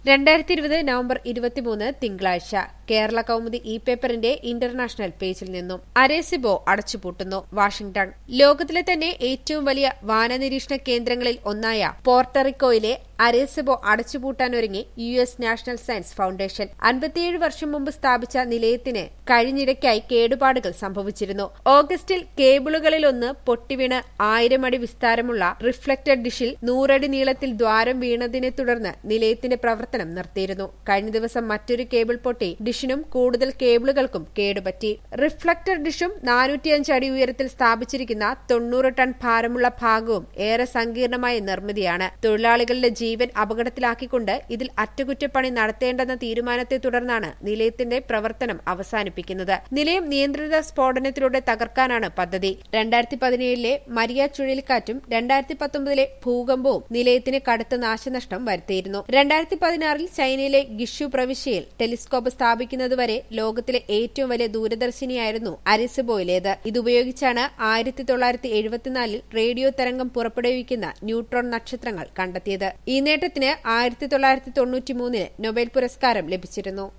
രണ്ടായിരത്തി ഇരുപത് നവംബർ ഇരുപത്തിമൂന്ന് തിങ്കളാഴ്ച കേരള കൗമുദി ഇ പേപ്പറിന്റെ ഇന്റർനാഷണൽ പേജിൽ നിന്നും അരേസിബോ അടച്ചുപൂട്ടുന്നു വാഷിംഗ്ടൺ ലോകത്തിലെ തന്നെ ഏറ്റവും വലിയ വാനനിരീക്ഷണ കേന്ദ്രങ്ങളിൽ ഒന്നായ പോർട്ടറിക്കോയിലെ അരേസിബോ അടച്ചുപൂട്ടാനൊരുങ്ങി U S national science foundation അൻപത്തിയേഴ് വർഷം മുമ്പ് സ്ഥാപിച്ച നിലയത്തിന് കഴിഞ്ഞിടയ്ക്കായി കേടുപാടുകൾ സംഭവിച്ചിരുന്നു ഓഗസ്റ്റിൽ കേബിളുകളിലൊന്ന് പൊട്ടിവീണ് ആയിരം അടി വിസ്താരമുള്ള റിഫ്ലക്റ്റഡ് ഡിഷിൽ നൂറടി നീളത്തിൽ ദ്വാരം വീണതിനെ തുടർന്ന് നിലയത്തിന്റെ പ്രവർത്തനം നിർത്തിയിരുന്നു കഴിഞ്ഞ ദിവസം മറ്റൊരു കേബിൾ പൊട്ടി ഡിഷിനും കൂടുതൽ കേബിളുകൾക്കും കേടുപറ്റി റിഫ്ലക്റ്റർ ഡിഷും നാനൂറ്റിയഞ്ച് അടി ഉയരത്തിൽ സ്ഥാപിച്ചിരിക്കുന്ന തൊണ്ണൂറ് ടൺ ഭാരമുള്ള ഭാഗവും ഏറെ സങ്കീർണമായ നിർമ്മിതിയാണ് തൊഴിലാളികളുടെ ജീവൻ അപകടത്തിലാക്കിക്കൊണ്ട് ഇതിൽ അറ്റകുറ്റപ്പണി നടത്തേണ്ടെന്ന തീരുമാനത്തെ തുടർന്നാണ് നിലയത്തിന്റെ പ്രവർത്തനം അവസാനിപ്പിക്കുന്നത് നിലയം നിയന്ത്രിത സ്ഫോടനത്തിലൂടെ തകർക്കാനാണ് പദ്ധതി രണ്ടായിരത്തി പതിനേഴിലെ മരിയ ചുഴലിക്കാറ്റും രണ്ടായിരത്തി പത്തൊമ്പതിലെ ഭൂകമ്പവും നിലയത്തിന് കടുത്ത നാശനഷ്ടം വരുത്തിയിരുന്നു രണ്ടായിരത്തി പതിനാറിൽ ചൈനയിലെ ഗിഷു പ്രവിശ്യയിൽ ടെലിസ്കോപ്പ് സ്ഥാപിക്കുന്നതുവരെ ലോകത്തിലെ ഏറ്റവും വലിയ ദൂരദർശിനിയായിരുന്നു അരിസബോയിലേത് ഇതുപയോഗിച്ചാണ് ആയിരത്തി തൊള്ളായിരത്തി എഴുപത്തിനാലിൽ റേഡിയോ തരംഗം പുറപ്പെടുവിക്കുന്ന ന്യൂട്രോൺ നക്ഷത്രങ്ങൾ കണ്ടെത്തിയത് ഈ നേട്ടത്തിന് ആയിരത്തി തൊള്ളായിരത്തി തൊണ്ണൂറ്റിമൂന്നിന് നൊബേൽ പുരസ്കാരം ലഭിച്ചിരുന്നു